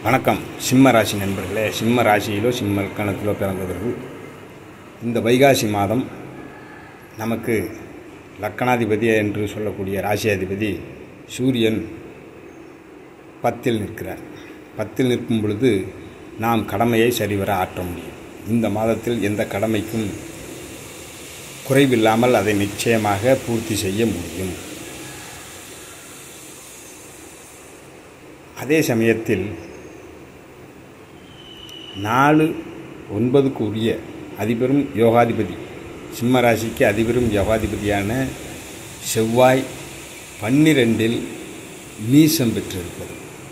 வணக்கம் சிம்ம ராசி நண்பர்களே சிம்ம ராசியிலோ சிம்ம கணத்திலோ பிறந்தவர்கள் இந்த வைகாசி மாதம் நமக்கு லக்கணாதிபதி என்று சொல்லக்கூடிய ராசியாதிபதி சூரியன் பத்தில் நிற்கிறார் பத்தில் நிற்கும் பொழுது நாம் கடமையை சரிவர ஆற்ற முடியும் இந்த மாதத்தில் எந்த கடமைக்கும் குறைவில்லாமல் அதை நிச்சயமாக பூர்த்தி செய்ய முடியும் அதே சமயத்தில் நாலு ஒன்பதுக்கு உரிய அதிபெரும் யோகாதிபதி சிம்ம ராசிக்கு அதிபெரும் யோகாதிபதியான செவ்வாய் பன்னிரெண்டில் நீசம் பெற்றிருப்பது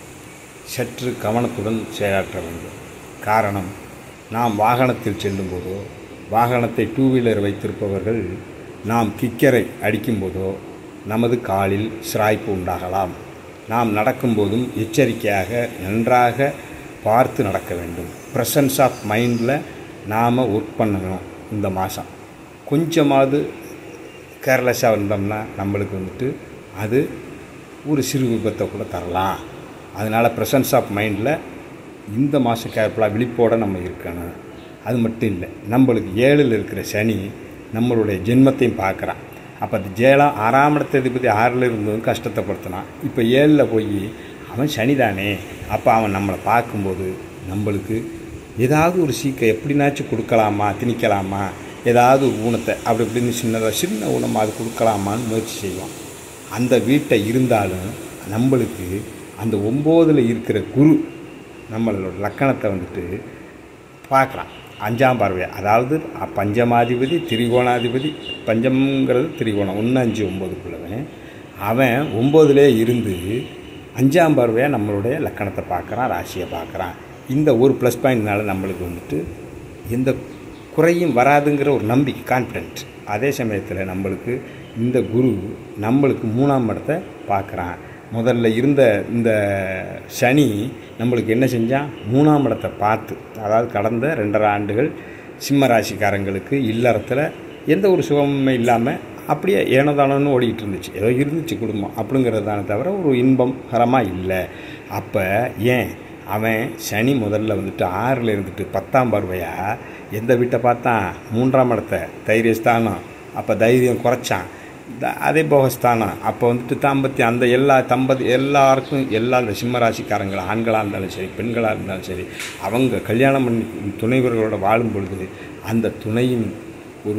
சற்று கவனத்துடன் செயலாற்ற வேண்டும் காரணம் நாம் வாகனத்தில் செல்லும்போதோ வாகனத்தை டூ வீலர் வைத்திருப்பவர்கள் நாம் கிக்கரை அடிக்கும்போதோ நமது காலில் சிராய்ப்பு உண்டாகலாம் நாம் நடக்கும்போதும் எச்சரிக்கையாக நன்றாக பார்த்து நடக்க வேண்டும் ப்ரெசன்ஸ் ஆஃப் மைண்டில் நாம் ஒர்க் பண்ணணும் இந்த மாதம் கொஞ்சமாவது கேர்லெஸ்ஸாக இருந்தோம்னா நம்மளுக்கு வந்துட்டு அது ஒரு சிறு விபத்தை கூட தரலாம் அதனால் ப்ரெசன்ஸ் ஆஃப் மைண்டில் இந்த மாதம் கேர்ஃபுல்லாக விழிப்போடு நம்ம இருக்கணும் அது மட்டும் இல்லை நம்மளுக்கு ஏழில் இருக்கிற சனி நம்மளுடைய ஜென்மத்தையும் பார்க்குறான் அப்போ அது ஜேலா ஆறாம் இடத்ததிபதி ஆறில் இருந்ததும் கஷ்டத்தை படுத்தினான் இப்போ ஏழில் போய் அவன் சனிதானே அப்போ அவன் நம்மளை பார்க்கும்போது நம்மளுக்கு ஏதாவது ஒரு சீக்கை எப்படினாச்சும் கொடுக்கலாமா திணிக்கலாமா ஏதாவது ஒரு ஊனத்தை அப்படி இப்படின்னு சின்னதாக சின்ன ஊனமாக அது கொடுக்கலாமான்னு முயற்சி செய்வான் அந்த வீட்டை இருந்தாலும் நம்மளுக்கு அந்த ஒம்போதில் இருக்கிற குரு நம்மளோட லக்கணத்தை வந்துட்டு பார்க்குறான் அஞ்சாம் பார்வை அதாவது பஞ்சமாதிபதி திரிகோணாதிபதி பஞ்சம்ங்கிறது திரிகோணம் ஒன்று அஞ்சு ஒம்போதுக்குள்ளவன் அவன் ஒம்போதுலே இருந்து அஞ்சாம் பார்வையாக நம்மளுடைய லக்கணத்தை பார்க்குறான் ராசியை பார்க்குறான் இந்த ஒரு ப்ளஸ் பாயிண்ட்னால நம்மளுக்கு வந்துட்டு எந்த குறையும் வராதுங்கிற ஒரு நம்பிக்கை கான்ஃபிடென்ட் அதே சமயத்தில் நம்மளுக்கு இந்த குரு நம்மளுக்கு மூணாம் இடத்தை பார்க்குறான் முதல்ல இருந்த இந்த சனி நம்மளுக்கு என்ன செஞ்சான் மூணாம் இடத்தை பார்த்து அதாவது கடந்த ரெண்டரை ஆண்டுகள் சிம்ம ராசிக்காரங்களுக்கு இல்லறத்தில் எந்த ஒரு சுகமுமே இல்லாமல் அப்படியே ஏனதானன்னு ஓடிக்கிட்டு இருந்துச்சு ஏதோ இருந்துச்சு குடும்பம் அப்படிங்கிறதான தவிர ஒரு இன்பம் கரமாக இல்லை அப்போ ஏன் அவன் சனி முதல்ல வந்துட்டு ஆறில் இருந்துட்டு பத்தாம் பார்வையாக எந்த வீட்டை பார்த்தான் மூன்றாம் இடத்தை தைரியஸ்தானம் அப்போ தைரியம் குறைச்சான் அதே போகஸ்தானம் அப்போ வந்துட்டு தாம்பத்தியம் அந்த எல்லா தம்பதி எல்லாருக்கும் எல்லா இந்த சிம்மராசிக்காரங்கள் ஆண்களாக இருந்தாலும் சரி பெண்களாக இருந்தாலும் சரி அவங்க கல்யாணம் பண்ணி துணைவர்களோட வாழும் பொழுது அந்த துணையின் ஒரு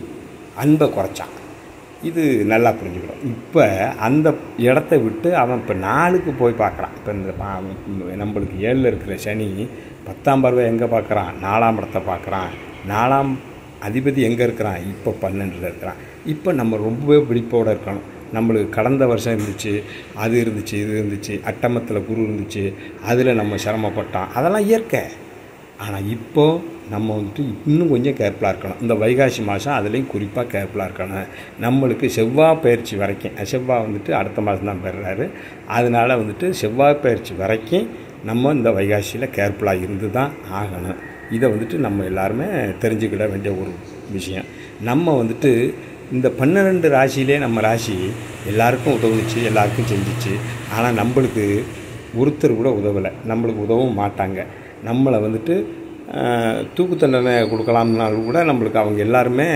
அன்பை குறைச்சான் இது நல்லா புரிஞ்சுக்கணும் இப்போ அந்த இடத்த விட்டு அவன் இப்போ நாளுக்கு போய் பார்க்குறான் இப்போ இந்த நம்மளுக்கு ஏழில் இருக்கிற சனி பத்தாம் பருவ எங்கே பார்க்குறான் நாலாம் இடத்த பார்க்குறான் நாலாம் அதிபதி எங்கே இருக்கிறான் இப்போ பன்னெண்டில் இருக்கிறான் இப்போ நம்ம ரொம்பவே விழிப்போடு இருக்கணும் நம்மளுக்கு கடந்த வருஷம் இருந்துச்சு அது இருந்துச்சு இது இருந்துச்சு அட்டமத்தில் குரு இருந்துச்சு அதில் நம்ம சிரமப்பட்டோம் அதெல்லாம் இயற்கை ஆனால் இப்போது நம்ம வந்துட்டு இன்னும் கொஞ்சம் கேர்ஃபுல்லாக இருக்கணும் இந்த வைகாசி மாதம் அதுலேயும் குறிப்பாக கேர்ஃபுல்லாக இருக்கணும் நம்மளுக்கு செவ்வாய் பயிற்சி வரைக்கும் செவ்வாய் வந்துட்டு அடுத்த மாதம் தான் பெறுறாரு அதனால் வந்துட்டு செவ்வாய் பயிற்சி வரைக்கும் நம்ம இந்த வைகாசியில் கேர்ஃபுல்லாக இருந்து தான் ஆகணும் இதை வந்துட்டு நம்ம எல்லாருமே தெரிஞ்சுக்கிட வேண்டிய ஒரு விஷயம் நம்ம வந்துட்டு இந்த பன்னிரெண்டு ராசியிலே நம்ம ராசி எல்லாருக்கும் உதவுனுச்சு எல்லாருக்கும் செஞ்சிச்சு ஆனால் நம்மளுக்கு ஒருத்தர் கூட உதவலை நம்மளுக்கு உதவும் மாட்டாங்க நம்மளை வந்துட்டு தூக்கு தண்டனை கொடுக்கலாம்னாலும் கூட நம்மளுக்கு அவங்க எல்லாருமே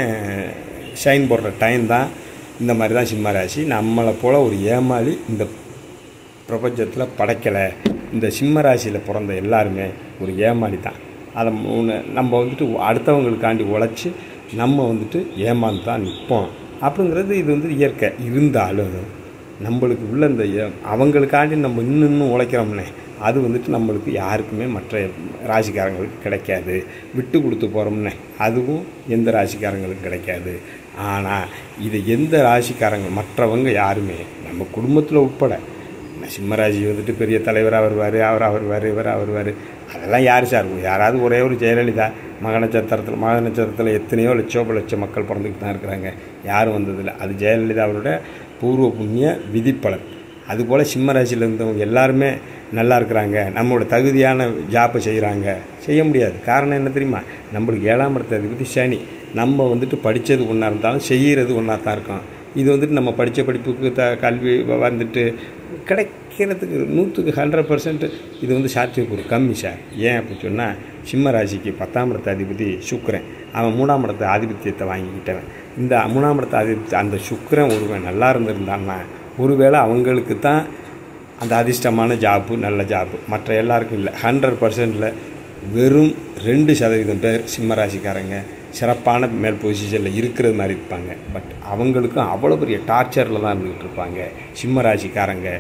ஷைன் போடுற டைம் தான் இந்த மாதிரி தான் சிம்ம ராசி நம்மளை போல் ஒரு ஏமாளி இந்த பிரபஞ்சத்தில் படைக்கலை இந்த சிம்ம ராசியில் பிறந்த எல்லாருமே ஒரு ஏமாளி தான் அதை நம்ம வந்துட்டு அடுத்தவங்களுக்காண்டி உழைச்சி நம்ம வந்துட்டு ஏமாந்து தான் நிற்போம் அப்படிங்கிறது இது வந்து இயற்கை இருந்தாலும் நம்மளுக்கு உள்ள இந்த அவங்களுக்காண்டி நம்ம இன்னும் இன்னும் உழைக்கிறோம்னே அது வந்துட்டு நம்மளுக்கு யாருக்குமே மற்ற ராசிக்காரங்களுக்கு கிடைக்காது விட்டு கொடுத்து போகிறோம்னே அதுவும் எந்த ராசிக்காரங்களுக்கு கிடைக்காது ஆனால் இது எந்த ராசிக்காரங்க மற்றவங்க யாருமே நம்ம குடும்பத்தில் உட்பட சிம்மராசி வந்துட்டு பெரிய தலைவராக வருவார் அவர் வருவார் இவர் வருவார் அதெல்லாம் யார் சார் யாராவது ஒரே ஒரு ஜெயலலிதா மக நட்சத்திரத்தில் மக நட்சத்திரத்தில் எத்தனையோ லட்சோப லட்சம் மக்கள் பிறந்துக்கிட்டு தான் இருக்கிறாங்க யாரும் வந்ததில்லை அது ஜெயலலிதாவோட பூர்வ புண்ணிய விதிப்பலன் அதுபோல் சிம்மராசியில் இருந்தவங்க எல்லாருமே நல்லா இருக்கிறாங்க நம்மளோட தகுதியான ஜாப்பை செய்கிறாங்க செய்ய முடியாது காரணம் என்ன தெரியுமா நம்மளுக்கு ஏழாம் இடத்தை அதிபதி சனி நம்ம வந்துட்டு படித்தது ஒன்றா இருந்தாலும் செய்கிறது ஒன்றா தான் இருக்கும் இது வந்துட்டு நம்ம படித்த படிப்புக்கு த கல்வி வந்துட்டு கிடை கிடைக்கிறதுக்கு நூற்றுக்கு ஹண்ட்ரட் பர்சன்ட் இது வந்து சாத்தியக்கூறு கம்மி சார் ஏன் அப்படி சொன்னால் சிம்ம ராசிக்கு பத்தாம் இடத்த அதிபதி சுக்கிரன் அவன் மூணாம் இடத்த ஆதிபத்தியத்தை வாங்கிக்கிட்டவன் இந்த மூணாம் இடத்த அதிபத்தி அந்த சுக்கிரன் ஒருவன் நல்லா இருந்திருந்தான்னா ஒருவேளை அவங்களுக்கு தான் அந்த அதிர்ஷ்டமான ஜாப்பு நல்ல ஜாப்பு மற்ற எல்லாருக்கும் இல்லை ஹண்ட்ரட் பர்சன்டில் வெறும் ரெண்டு சதவீதம் பேர் சிம்ம ராசிக்காரங்க சிறப்பான மேல் பொசிஷனில் இருக்கிறது மாதிரி இருப்பாங்க பட் அவங்களுக்கும் அவ்வளோ பெரிய டார்ச்சரில் தான் இருந்துக்கிட்டு இருப்பாங்க சிம்ம ராசிக்காரங்க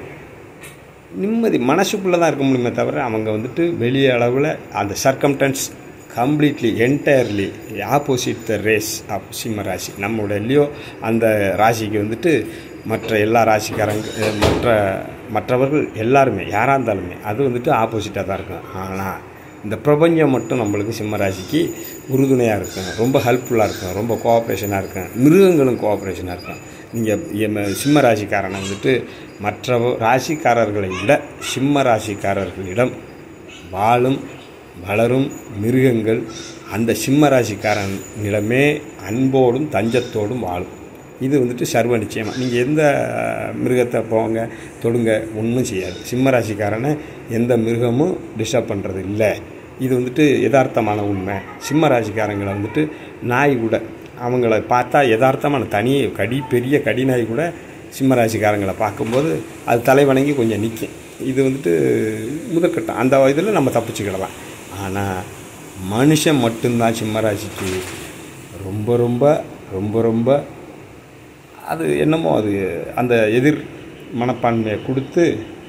நிம்மதி மனசுக்குள்ளே தான் இருக்க முடியுமே தவிர அவங்க வந்துட்டு வெளியே அளவில் அந்த circumstance completely entirely opposite the race of சிம்ம ராசி நம்மளுடையலையோ அந்த ராசிக்கு வந்துட்டு மற்ற எல்லா ராசிக்காரங்க அஹ், மற்ற மற்றவர்கள் எல்லாருமே யாராக இருந்தாலுமே அது வந்துட்டு ஆப்போசிட்டாக தான் இருக்கும் ஆனால் இந்த பிரபஞ்சம் மட்டும் நம்மளுக்கு சிம்ம ராசிக்கு உறுதுணையாக இருக்கும் ரொம்ப ஹெல்ப்ஃபுல்லாக இருக்கும் ரொம்ப கோஆப்ரேஷனாக இருக்கும் மிருகங்களும் கோஆப்ரேஷனாக இருக்கும் நீங்கள் சிம்ம ராசிக்காரனை வந்துட்டு மற்ற ராசிக்காரர்களை விட சிம்ம ராசிக்காரர்களிடம் வாழும் வளரும் மிருகங்கள் அந்த சிம்ம ராசிக்காரனிடமே அன்போடும் தஞ்சத்தோடும் வாழும் இது வந்துட்டு சர்வ நிச்சயமாக நீங்கள் எந்த மிருகத்தை போங்க தொடுங்க ஒன்றும் செய்யாது சிம்ம ராசிக்காரனை எந்த மிருகமும் டிஸ்டர்ப் பண்ணுறது இல்லை இது வந்துட்டு யதார்த்தமான உண்மை சிம்ம ராசிக்காரங்களை வந்துட்டு நாய் கூட அவங்கள பார்த்தா யதார்த்தமான தனி கடி பெரிய கடி நாய் கூட சிம்ம ராசிக்காரங்களை பார்க்கும்போது அது தலை வணங்கி கொஞ்சம் நிற்கும் இது வந்துட்டு முதற்கட்டம் அந்த இதில் நம்ம தப்பிச்சுக்கிடலாம் ஆனால் மனுஷன் மட்டும்தான் சிம்ம ராசிக்கு ரொம்ப ரொம்ப ரொம்ப ரொம்ப அது என்னமோ அது அந்த எதிர் மனப்பான்மையை கொடுத்து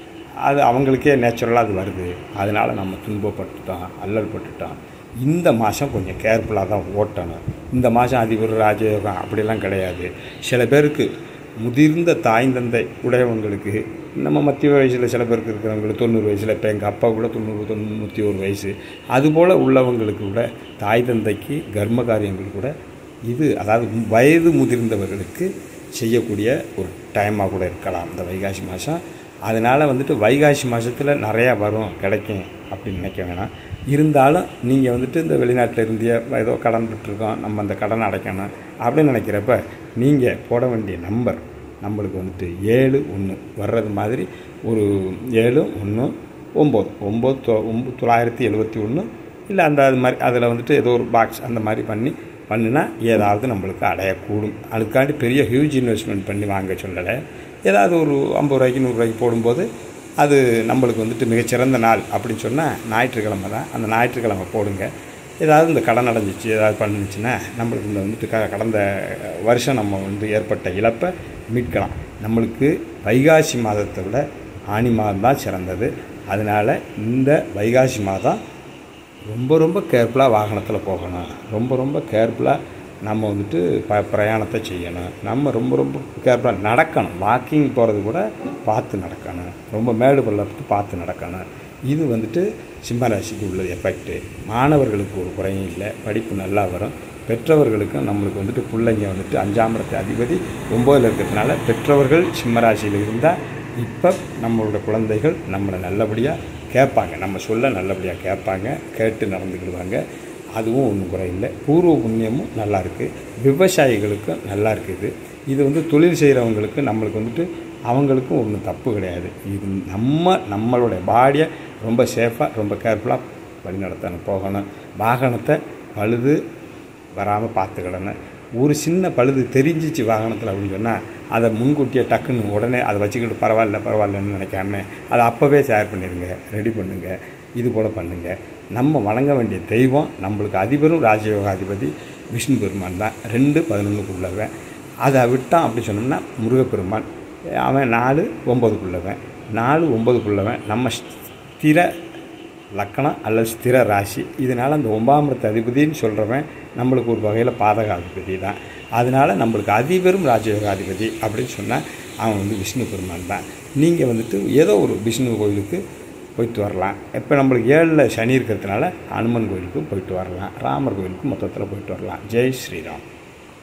அது அவங்களுக்கே நேச்சுரலாக அது வருது அதனால் நம்ம துன்பப்பட்டுட்டோம் அல்லல் பட்டுட்டோம் இந்த மாதம் கொஞ்சம் கேர்ஃபுல்லாக தான் ஓட்டணும் இந்த மாதம் அதிபர் ராஜயோகம் அப்படிலாம் கிடையாது சில பேருக்கு முதிர்ந்த தாய் தந்தை உடையவங்களுக்கு நம்ம மத்திய வயசில் சில பேருக்கு இருக்கிறவங்களுக்கு தொண்ணூறு வயசில் இப்போ எங்கள் அப்பா கூட தொண்ணூறு தொண்ணூற்றி ஒரு வயசு அதுபோல் உள்ளவங்களுக்கு கூட தாய் தந்தைக்கு கர்ம காரியங்கள் கூட இது அதாவது வயது முதிர்ந்தவர்களுக்கு செய்யக்கூடிய ஒரு டைமாக கூட இருக்கலாம் இந்த வைகாசி மாதம் அதனால் வந்துட்டு வைகாசி மாதத்தில் நிறையா வரும் கிடைக்கும் அப்படின்னு நினைக்க வேணாம் இருந்தாலும் நீங்கள் வந்துட்டு இந்த வெளிநாட்டில் இருந்திய ஏதோ கடன் விட்டுருக்கோம் நம்ம அந்த கடன் அடைக்கணும் அப்படின்னு நினைக்கிறப்ப நீங்கள் போட வேண்டிய நம்பர் நம்மளுக்கு வந்துட்டு ஏழு ஒன்று வர்றது மாதிரி ஒரு ஏழு ஒன்று ஒம்பது ஒம்பது தொ ஒம்பது தொள்ளாயிரத்தி எழுபத்தி ஒன்று இல்லை அந்த அது மாதிரி அதில் வந்துட்டு ஏதோ ஒரு பாக்ஸ் அந்த மாதிரி பண்ணி பண்ணினா ஏதாவது நம்மளுக்கு அடையக்கூடும் அதுக்காண்டி பெரிய ஹியூஜ் இன்வெஸ்ட்மெண்ட் பண்ணி வாங்க சொல்லலை ஏதாவது ஒரு ஐம்பது ரூபாய்க்கு நூறுரூவாய்க்கு போடும்போது அது நம்மளுக்கு வந்துட்டு மிகச்சிறந்த நாள் அப்படின்னு சொன்னால் ஞாயிற்றுக்கிழமை தான் அந்த ஞாயிற்றுக்கிழமை போடுங்க ஏதாவது இந்த கடன் அடைஞ்சிச்சு ஏதாவது பண்ணுச்சுன்னா நம்மளுக்கு இந்த வந்துட்டு க கடந்த வருஷம் நம்ம வந்து ஏற்பட்ட இழப்பை மீட்கலாம் நம்மளுக்கு வைகாசி மாதத்தை விட ஆனி மாதம் தான் சிறந்தது அதனால் இந்த வைகாசி மாதம் ரொம்ப ரொம்ப கேர்ஃபுல்லாக வாகனத்தில் போகணும் ரொம்ப ரொம்ப கேர்ஃபுல்லாக நம்ம வந்துட்டு ப பிரயாணத்தை செய்யணும் நம்ம ரொம்ப ரொம்ப கேர்ஃபுல்லாக நடக்கணும் வாக்கிங் போகிறது கூட பார்த்து நடக்கணும் ரொம்ப மேடு பள்ளத்துக்கு பார்த்து நடக்கணும் இது வந்துட்டு சிம்மராசிக்கு உள்ள எஃபெக்ட்டு மாணவர்களுக்கு ஒரு குறையும் இல்லை படிப்பு நல்லா வரும் பெற்றவர்களுக்கும் நம்மளுக்கு வந்துட்டு பிள்ளைங்க வந்துட்டு அஞ்சாம் இடத்து அதிபதி ஒம்போதில் இருக்கிறதுனால பெற்றவர்கள் சிம்மராசியில் இருந்தால் இப்போ நம்மளோட குழந்தைகள் நம்மளை நல்லபடியாக கேட்பாங்க நம்ம சொல்ல நல்லபடியாக கேட்பாங்க கேட்டு நடந்துக்கிடுவாங்க அதுவும் ஒன்றும் குறையில்லை பூர்வ புண்ணியமும் நல்லா இருக்குது விவசாயிகளுக்கும் நல்லா இருக்குது இது வந்து தொழில் செய்கிறவங்களுக்கு நம்மளுக்கு வந்துட்டு அவங்களுக்கும் ஒன்றும் தப்பு கிடையாது இது நம்ம நம்மளுடைய பாடியை ரொம்ப சேஃபாக ரொம்ப கேர்ஃபுல்லாக வழிநடத்தணும் போகணும் வாகனத்தை பழுது வராமல் பார்த்துக்கிடணும் ஒரு சின்ன பழுது தெரிஞ்சிச்சு வாகனத்தில் அப்படின்னு சொன்னால் அதை முன்கூட்டியே டக்குன்னு உடனே அதை வச்சுக்கிட்டு பரவாயில்ல பரவாயில்லன்னு நினைக்காம அதை அப்போவே ஷேர் பண்ணிடுங்க ரெடி பண்ணுங்க இது போல் பண்ணுங்க நம்ம வணங்க வேண்டிய தெய்வம் நம்மளுக்கு அதிபரும் ராஜயோகாதிபதி விஷ்ணு பெருமான் தான் ரெண்டு பதினொன்றுக்குள்ளவன் அதை விட்டான் அப்படி சொன்னோம்னா முருகப்பெருமான் அவன் நாலு ஒம்பதுக்குள்ளவன் நாலு ஒம்பதுக்குள்ளவன் நம்ம ஸ்திர லக்கணம் அல்லது ஸ்திர ராசி இதனால் அந்த ஒம்பாமிரத்து அதிபதின்னு சொல்கிறவன் நம்மளுக்கு ஒரு வகையில் பாதகாதிபதி தான் அதனால் நம்மளுக்கு அதிபெரும் ராஜயோகாதிபதி அப்படின்னு சொன்னால் அவன் வந்து விஷ்ணு பெருமான் தான் நீங்கள் வந்துட்டு ஏதோ ஒரு விஷ்ணு கோயிலுக்கு போயிட்டு வரலாம் இப்போ நம்மளுக்கு ஏழில் சனி இருக்கிறதுனால அனுமன் கோயிலுக்கு போயிட்டு வரலாம் ராமர் கோயிலுக்கு மொத்தத்தில் போயிட்டு வரலாம் ஜெய் ஸ்ரீராம்